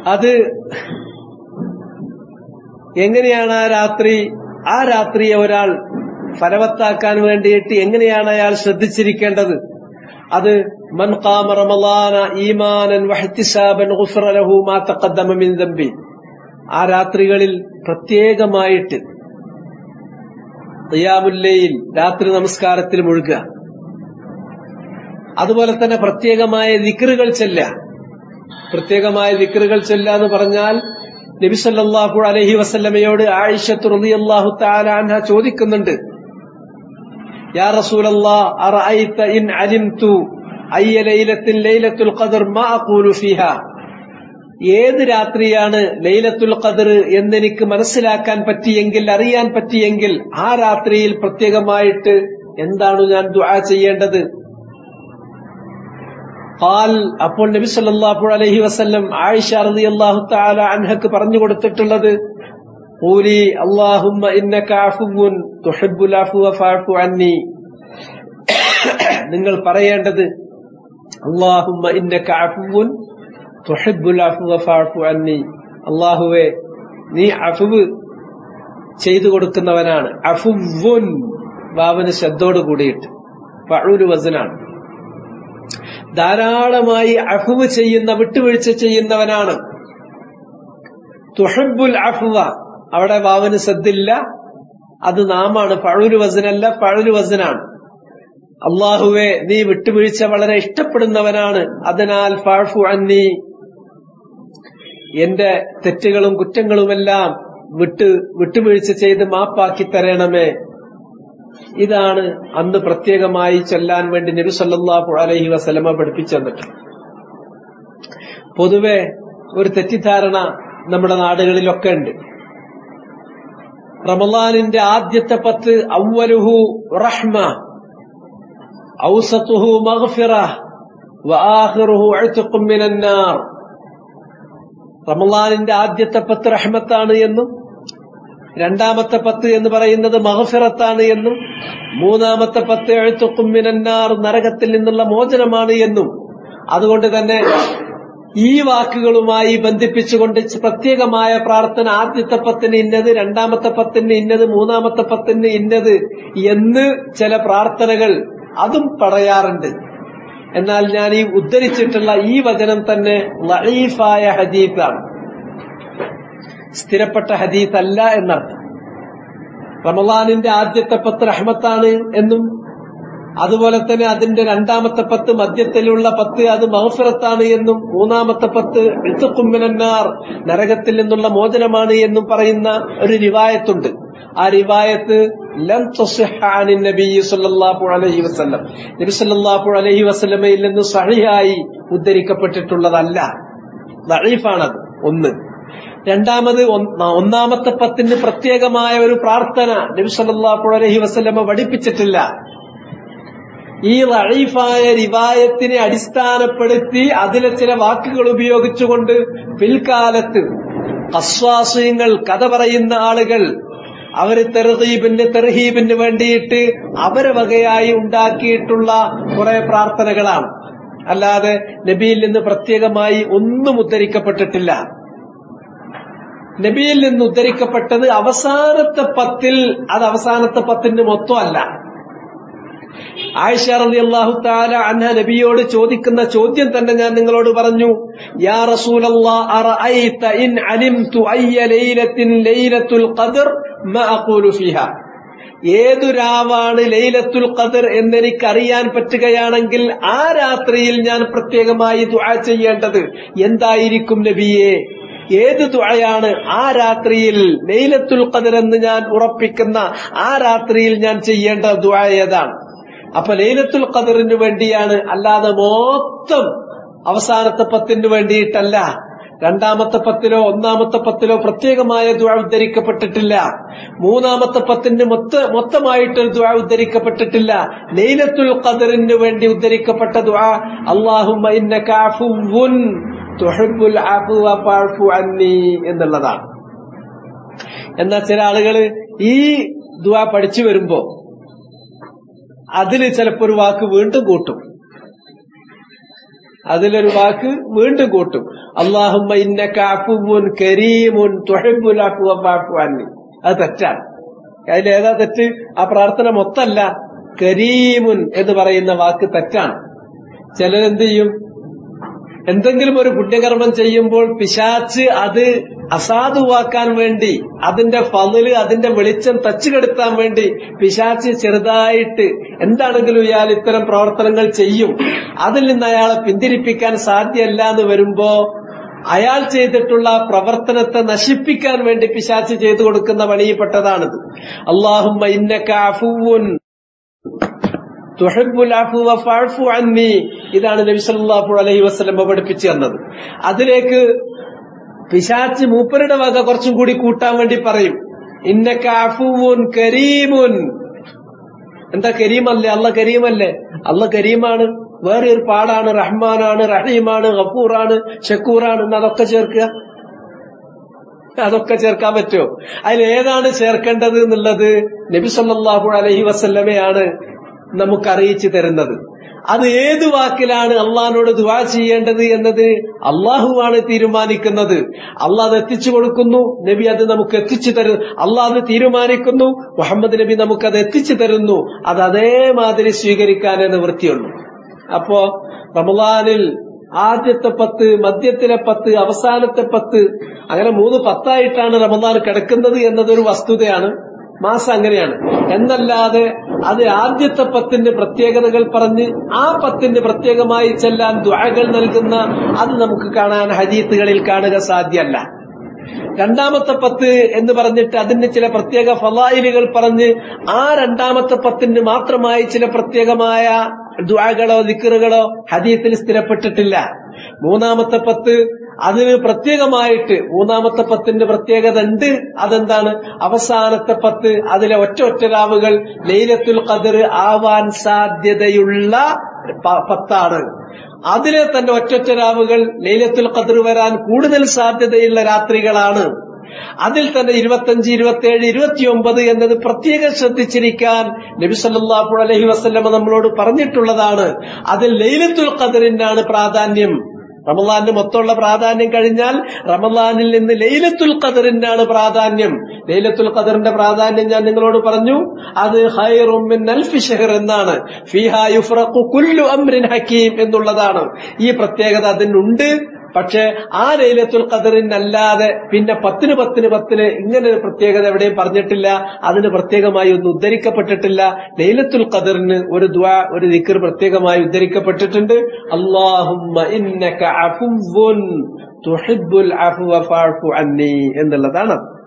അത് എങ്ങനെയാണ് ആ രാത്രി ആ രാത്രിയെ ഒരാൾ ഫലവത്താക്കാൻ വേണ്ടിയിട്ട് എങ്ങനെയാണ് അയാൾ ശ്രദ്ധിച്ചിരിക്കേണ്ടത് അത് മൻ ഖാമ റമളാന ഈമാനൻ വഹ്തിസാബൻ ഗുഫറ ലഹു മാ തഖദ്ദമ മിൻ ദംബി ആ രാത്രികളിൽ പ്രത്യേകമായിട്ട് ഖിയാമുല്ലയിൽ രാത്രി നമസ്കാരത്തിൽ മുഴുകുക അതുപോലെ തന്നെ പ്രത്യേകമായ ദിക്റുകൾ ചെല്ല പ്രത്യേകമായ ദിക്റുകൾ ചെല്ല എന്ന് പറഞ്ഞാൽ നബി സല്ലല്ലാഹു അലൈഹി വസല്ലമയോട് ആയിഷത്ത് റളിയല്ലാഹു തആല അൻഹ ചോദിക്കുന്നുണ്ട് യാ റസൂലല്ലാ അറഅയ്ത ഇൻ അലിംതു അയ്യ ലൈലത്തിൻ ലൈലത്തുൽ ഖദർ മാ അഖൂലു ഫീഹാ ഏത് രാത്രിയാണ് ലൈലത്തുൽ ഖദർ എന്നെനിക്ക് മനസ്സിലാക്കാൻ പറ്റിയെങ്കിൽ അറിയാൻ പറ്റിയെങ്കിൽ ആ രാത്രിയിൽ പ്രത്യേകമായിട്ട് എന്താണ് ഞാൻ ദുആ ചെയ്യേണ്ടത് ഖാൽ അപ്പോൾ നബി സല്ലല്ലാഹു അലൈഹി വസല്ലം ആയിഷ റളിയല്ലാഹു തആല അൻഹക്ക് പറഞ്ഞു കൊടുത്തിട്ടുള്ളത് ഖൂലി അല്ലാഹുമ്മ ഇന്നക അഫുവുൻ തുഹിബ്ബുൽ അഫ്വ ഫഅഫു അന്നി നിങ്ങൾ പറയേണ്ടത് അല്ലാഹുമ്മ ഇന്നക അഫുവുൻ തുഹിബ്ബുൽ അഫ്വ ഫഅഫു അന്നി അല്ലാഹുവേ നീ അഫുവ് ചെയ്തു കൊടുക്കുന്നവനാണ് അഫുവുൻ വാവന് ശബ്ദോട് കൂടിയിട്ട് ഫഅൂല് വസനാണ് ധാരാളമായി അഫുവ് ചെയ്യുന്ന വിട്ടുവീഴ്ച ചെയ്യുന്നവനാണ് തുഹബുൽ അഫുവ അവിടെ വാവന് സദ്ദില്ല അത് നാമാണ് പഴുരു വസനല്ല പഴുരു വസനാണ് അള്ളാഹുവെ നീ വിട്ടുവീഴ്ച വളരെ ഇഷ്ടപ്പെടുന്നവനാണ് അതിനാൽ ഫാഫു അന്നി എന്റെ തെറ്റുകളും കുറ്റങ്ങളുമെല്ലാം വിട്ട് വിട്ടുവീഴ്ച ചെയ്ത് മാപ്പാക്കി തരണമേ ഇതാണ് അന്ന് പ്രത്യേകമായി ചൊല്ലാൻ വേണ്ടി നബി സല്ലല്ലാഹു അലൈഹി വസല്ലമ പഠിപ്പിച്ചു തന്നിട്ട് പൊതുവെ ഒരു തെറ്റിദ്ധാരണ നമ്മുടെ നാടുകളിലൊക്കെ ഉണ്ട് റമലാനിന്റെ ആദ്യത്തെ പത്ത് അവലുഹു റഹ്മ ഔസത്തുഹു മഗ്ഫിറ വആഖിറുഹു ഉത്ഖും മിനന്നാർ റമലാനിന്റെ ആദ്യത്തെ പത്ത് റഹ്മത്താണ് എന്നും രണ്ടാമത്തെ പത്ത് എന്ന് പറയുന്നത് മഹഫിറത്താണ് എന്നും മൂന്നാമത്തെ പത്ത് എഴുത്തുക്കും മിനന്നാർ നരകത്തിൽ നിന്നുള്ള മോചനമാണ് എന്നും അതുകൊണ്ട് തന്നെ ഈ വാക്കുകളുമായി ബന്ധിപ്പിച്ചുകൊണ്ട് പ്രത്യേകമായ പ്രാർത്ഥന ആദ്യത്തെ പത്തിന് ഇന്നത് രണ്ടാമത്തെ പത്തിന് ഇന്നത് മൂന്നാമത്തെ പത്തിന് ഇന്നത് എന്ന് ചില പ്രാർത്ഥനകൾ അതും പറയാറുണ്ട് എന്നാൽ ഞാൻ ഈ ഉദ്ധരിച്ചിട്ടുള്ള ഈ വചനം തന്നെ ലഈഫായ ഹദീസാണ് സ്ഥിരപ്പെട്ട ഹദീസ് അല്ല എന്നർത്ഥം റമലാനിന്റെ ആദ്യത്തെ പത്ത് റഹ്മത്താണ് എന്നും അതുപോലെ തന്നെ അതിന്റെ രണ്ടാമത്തെ പത്ത് മധ്യത്തിലുള്ള പത്ത് അത് മഹഫിറത്താണ് എന്നും മൂന്നാമത്തെ പത്ത് എഴുത്തുക്കുമ്മിനാർ നരകത്തിൽ നിന്നുള്ള മോചനമാണ് എന്നും പറയുന്ന ഒരു റിവായത്തുണ്ട് ആ റിവായത്ത് ലം നബി സല്ലല്ലാഹു അലൈഹി വസല്ലം നബി സല്ലല്ലാഹു അലൈഹി വസല്ലമയിൽ നിന്ന് സഹിഹായി ഉദ്ധരിക്കപ്പെട്ടിട്ടുള്ളതല്ല ദഈഫാണത് ഒന്ന് രണ്ടാമത് ഒന്നാമത്തെ പത്തിന് പ്രത്യേകമായ ഒരു പ്രാർത്ഥന നബി സല്ലല്ലാഹു അലൈഹി വസല്ലമ പഠിപ്പിച്ചിട്ടില്ല ഈ ലഴീഫായ റിവായത്തിനെ അടിസ്ഥാനപ്പെടുത്തി അതിലെ ചില വാക്കുകൾ ഉപയോഗിച്ചുകൊണ്ട് പിൽക്കാലത്ത് കസ്വാസ്യങ്ങൾ കഥ പറയുന്ന ആളുകൾ അവര് തെർഹീബിന് തെർഹീബിന് വേണ്ടിയിട്ട് അവരെ വകയായി ഉണ്ടാക്കിയിട്ടുള്ള കുറെ പ്രാർത്ഥനകളാണ് അല്ലാതെ നബിയിൽ നിന്ന് പ്രത്യേകമായി ഒന്നും ഉദ്ധരിക്കപ്പെട്ടിട്ടില്ല നബിയിൽ നിന്ന് ഉദ്ധരിക്കപ്പെട്ടത് അവസാനത്തെ പത്തിൽ അത് അവസാനത്തെ പത്തിന്റെ മൊത്തമല്ല ആയിഷ റളി അള്ളാഹു താല അൻഹ നബിയോട് ചോദിക്കുന്ന ചോദ്യം തന്നെ ഞാൻ നിങ്ങളോട് പറഞ്ഞു യാ റസൂലല്ലാ അറഅയ്ത ഇൻ അലിംതു അയ്യ ലൈലത്തിൻ ലൈലത്തുൽ ഖദർ മാ അഖൂലു ഫീഹ ഏതു രാവാണ് ലൈലത്തുൽ ഖദർ എന്നെനിക്ക് അറിയാൻ പറ്റുകയാണെങ്കിൽ ആ രാത്രിയിൽ ഞാൻ പ്രത്യേകമായി ദുആ ചെയ്യേണ്ടത് എന്തായിരിക്കും നബിയെ ഏത് ദുആയാണ് ആ രാത്രിയിൽ ലൈലത്തുൽ ഖദർ എന്ന് ഞാൻ ഉറപ്പിക്കുന്ന ആ രാത്രിയിൽ ഞാൻ ചെയ്യേണ്ട ദുആ ഏതാണ് അപ്പൊ ലൈലത്തുൽ ഖദറിന് വേണ്ടിയാണ് അല്ലാതെ മൊത്തം അവസാനത്തെ പത്തിന് വേണ്ടിയിട്ടല്ല രണ്ടാമത്തെ പത്തിലോ ഒന്നാമത്തെ പത്തിലോ പ്രത്യേകമായ ദുആ ഉദ്ധരിക്കപ്പെട്ടിട്ടില്ല മൂന്നാമത്തെ പത്തിന് മൊത്ത മൊത്തമായിട്ടൊരു ദുആ ഉദ്ധരിക്കപ്പെട്ടിട്ടില്ല ലൈലത്തുൽ ഖദറിന് വേണ്ടി ഉദ്ധരിക്കപ്പെട്ട ദുആ അല്ലാഹുമ്മ ഇന്നക അഫുവുൻ തുഹിബ്ബുൽ അഫ്വ ഫഅഫു അന്നി എന്നുള്ളതാണ് എന്നാൽ ചില ആളുകൾ ഈ ദുആ പഠിച്ചു വരുമ്പോ അതിൽ ചിലപ്പോ ഒരു വാക്ക് വീണ്ടും കൂട്ടും അതിലൊരു വാക്ക് വീണ്ടും കൂട്ടും അള്ളാഹുമ്മ ഇന്നക അഫുവുൻ കരീമുൻ തുഹിബ്ബുൽ അഫ്വ ഫഅഫു അന്നി അത് തെറ്റാണ് അതിലേതാ തെറ്റ് ആ പ്രാർത്ഥന മൊത്തല്ല കരീമുൻ എന്ന് പറയുന്ന വാക്ക് തെറ്റാണ് ചിലരെന്ത് ചെയ്യും എന്തെങ്കിലും ഒരു പുണ്യകർമ്മം ചെയ്യുമ്പോൾ പിശാച്ച് അത് അസാധുവാക്കാൻ വേണ്ടി അതിന്റെ ഫതില് അതിന്റെ വെളിച്ചം തച്ചുകെടുത്താൻ വേണ്ടി പിശാച്ച് ചെറുതായിട്ട് എന്താണെങ്കിലും ഇയാൾ ഇത്തരം പ്രവർത്തനങ്ങൾ ചെയ്യും അതിൽ നിന്ന് അയാളെ പിന്തിരിപ്പിക്കാൻ സാധ്യമല്ല എന്ന് വരുമ്പോ അയാൾ ചെയ്തിട്ടുള്ള പ്രവർത്തനത്തെ നശിപ്പിക്കാൻ വേണ്ടി പിശാച്ച് ചെയ്തു കൊടുക്കുന്ന പണിയിൽപ്പെട്ടതാണിത് അള്ളാഹുമ്മ ഇന്നക അഫുവുൻ തുഹിബ്ബുൽ അഫ്വ ഫഅഫു അന്നി ഇതാണ് നബി സല്ലല്ലാഹു അലൈഹി വസല്ലം പഠിപ്പിച്ചു തന്നത് അതിലേക്ക് പിശാച്ച് മൂപ്പരുടെ വക കുറച്ചും കൂടി കൂട്ടാൻ വേണ്ടി പറയും ഇന്നക അഫുവുൻ കരീമുൻ എന്താ കരീമല്ലേ അല്ല കരീമല്ലേ അല്ല കരീമാണ് വേറെ ഒരു പാടാണ് റഹ്മാനാണ് റഹീമാണ് ഗഫൂറാണ് ഷക്കൂറാണ് എന്ന് അതൊക്കെ ചേർക്കുക അതൊക്കെ ചേർക്കാൻ പറ്റുമോ അതിൽ ഏതാണ് ചേർക്കേണ്ടത് എന്നുള്ളത് നബി സല്ലല്ലാഹു അലൈഹി വസല്ലമയാണ് നമുക്ക് അറിയിച്ചു തരുന്നത് അത് ഏത് വാക്കിലാണ് അള്ളഹാനോട് ദുവാ ചെയ്യേണ്ടത് എന്നത് അള്ളാഹുവാണ് തീരുമാനിക്കുന്നത് അള്ളാഹ് അത് എത്തിച്ചു കൊടുക്കുന്നു നബി അത് നമുക്ക് എത്തിച്ചു തരുന്നു അള്ളാഹ് അത് തീരുമാനിക്കുന്നു മുഹമ്മദ് നബി നമുക്ക് അത് എത്തിച്ചു തരുന്നു അത് അതേമാതിരി സ്വീകരിക്കാനേ നിവൃത്തിയുള്ളൂ അപ്പോ റമദാനിൽ ആദ്യത്തെ പത്ത് മധ്യത്തിലെ പത്ത് അവസാനത്തെ പത്ത് അങ്ങനെ മൂന്ന് പത്തായിട്ടാണ് റമദാൻ കിടക്കുന്നത് എന്നതൊരു വസ്തുതയാണ് മാസം അങ്ങനെയാണ് എന്നല്ലാതെ അത് ആദ്യത്തെ പത്തിന്റെ പ്രത്യേകതകൾ പറഞ്ഞ് ആ പത്തിന് പ്രത്യേകമായി ചെല്ലാൻ ദ്വാകൾ നൽകുന്ന അത് നമുക്ക് കാണാൻ ഹദീത്തുകളിൽ കാണുക സാധ്യമല്ല രണ്ടാമത്തെ പത്ത് എന്ന് പറഞ്ഞിട്ട് അതിന് ചില പ്രത്യേക ഫലായിലുകൾ പറഞ്ഞ് ആ രണ്ടാമത്തെ പത്തിന് മാത്രമായി ചില പ്രത്യേകമായ ദ്വാകളോ ദിക്കറുകളോ ഹദീത്തിൽ സ്ഥിരപ്പെട്ടിട്ടില്ല മൂന്നാമത്തെ പത്ത് അതിന് പ്രത്യേകമായിട്ട് മൂന്നാമത്തെ പത്തിന്റെ പ്രത്യേകത ഉണ്ട് അതെന്താണ് അവസാനത്തെ പത്ത് അതിലെ ഒറ്റ ഒറ്റ രാവുകൾ ലൈലത്തുൽ ഖദർ ആവാൻ സാധ്യതയുള്ള പ- പത്താണ് അതിലെ തന്നെ ഒറ്റൊറ്റ രാവുകൾ ലൈലത്തുൽ ഖദർ വരാൻ കൂടുതൽ സാധ്യതയുള്ള രാത്രികളാണ് അതിൽ തന്നെ ഇരുപത്തഞ്ച് ഇരുപത്തിയേഴ് ഇരുപത്തിയൊമ്പത് എന്നത് പ്രത്യേകം ശ്രദ്ധിച്ചിരിക്കാൻ നബി സല്ലല്ലാഹു അലൈഹി വസല്ലമ നമ്മളോട് പറഞ്ഞിട്ടുള്ളതാണ് അതിൽ ലൈലത്തുൽ ഖദറിനാണ് പ്രാധാന്യം റമദാനിന് മൊത്തമുള്ള പ്രാധാന്യം കഴിഞ്ഞാൽ റമദാനിൽ നിന്ന് ലൈലത്തുൽ ഖദറിനാണ് പ്രാധാന്യം ലൈലത്തുൽ ഖദറിന്റെ പ്രാധാന്യം ഞാൻ നിങ്ങളോട് പറഞ്ഞു അത് ഖൈറും മിൻ അൽഫി ഷഹർ എന്നാണ് ഫീഹാ യുഫ്റഖു കുല്ലു അംറിൻ ഹക്കീം എന്നുള്ളതാണ് ഈ പ്രത്യേകത അതിനുണ്ട് പക്ഷെ ആ ലൈലത്തുൽ ഖദറിനല്ലാതെ പിന്നെ പത്തിന് പത്തിന് പത്തിന് ഇങ്ങനെ ഒരു പ്രത്യേകത എവിടെയും പറഞ്ഞിട്ടില്ല അതിന് പ്രത്യേകമായി ഒന്നും ഉദ്ധരിക്കപ്പെട്ടിട്ടില്ല ലൈലത്തുൽ ഖദറിന് ഒരു ദ്വാ ഒരു ദിക്കർ പ്രത്യേകമായി ഉദ്ധരിക്കപ്പെട്ടിട്ടുണ്ട് അള്ളാഹുമ്മ ഇന്നക അഫുവ്വുൻ തുഹിബ്ബുൽ അഫ്വ ഫഅഫു അന്നി എന്നുള്ളതാണ്